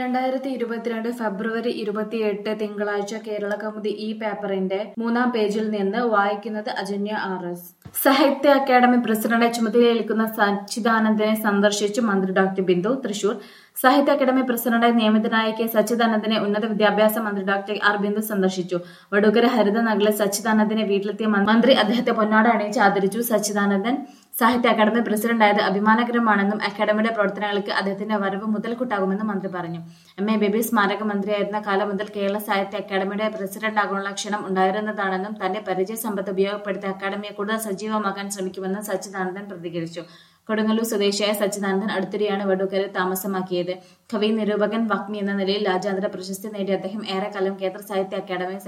രണ്ടായിരത്തി ഇരുപത്തിരണ്ട് ഫെബ്രുവരി ഇരുപത്തിയെട്ട് തിങ്കളാഴ്ച കേരള കൗമുദി ഈ പേപ്പറിന്റെ മൂന്നാം പേജിൽ നിന്ന് വായിക്കുന്നത് അജന്യ R S Sahitya Akademi president ചുമതലയേൽക്കുന്ന സച്ചിദാനന്ദനെ സന്ദർശിച്ചു മന്ത്രി ഡോക്ടർ ബിന്ദു തൃശൂർ സാഹിത്യ അക്കാദമി പ്രസിഡന്റായി നിയമിതനായ കെ സച്ചിദാനന്ദനെ ഉന്നത വിദ്യാഭ്യാസ മന്ത്രി ഡോക്ടർ ആർ ബിന്ദു സന്ദർശിച്ചു വടൂക്കര ഹരിതനഗറിലെ സച്ചിദാനന്ദനെ വീട്ടിലെത്തിയ മന്ത്രി അദ്ദേഹത്തെ പൊന്നാട അണിയിച്ച് ആദരിച്ചു സച്ചിദാനന്ദൻ സാഹിത്യ അക്കാദമി പ്രസിഡന്റായത് അഭിമാനകരമാണെന്നും അക്കാദമിയുടെ പ്രവർത്തനങ്ങൾക്ക് അദ്ദേഹത്തിന്റെ വരവ് മുതൽക്കൂട്ടാകുമെന്നും മന്ത്രി പറഞ്ഞു എം എ ബേബി സ്മാരക മന്ത്രിയായിരുന്ന കാലം മുതൽ കേരള സാഹിത്യ അക്കാദമിയുടെ പ്രസിഡന്റാകാനുള്ള ക്ഷണം ഉണ്ടായിരുന്നതാണെന്നും തന്റെ പരിചയ സമ്പത്ത് ഉപയോഗപ്പെടുത്തി അക്കാദമിയെ കൂടുതൽ സജീവമാക്കാൻ ശ്രമിക്കുമെന്നും സച്ചിദാനന്ദൻ പ്രതികരിച്ചു കൊടുങ്ങല്ലൂർ സ്വദേശിയായ സച്ചിദാനന്ദൻ അടുത്തിടെയാണ് വടൂക്കരയിൽ താമസമാക്കിയത് കവി നിരൂപകൻ വക്മി എന്ന നിലയിൽ രാജ്യാന്തര പ്രശസ്തി നേടിയ അദ്ദേഹം ഏറെക്കാലം കേന്ദ്ര സാഹിത്യ അക്കാദമി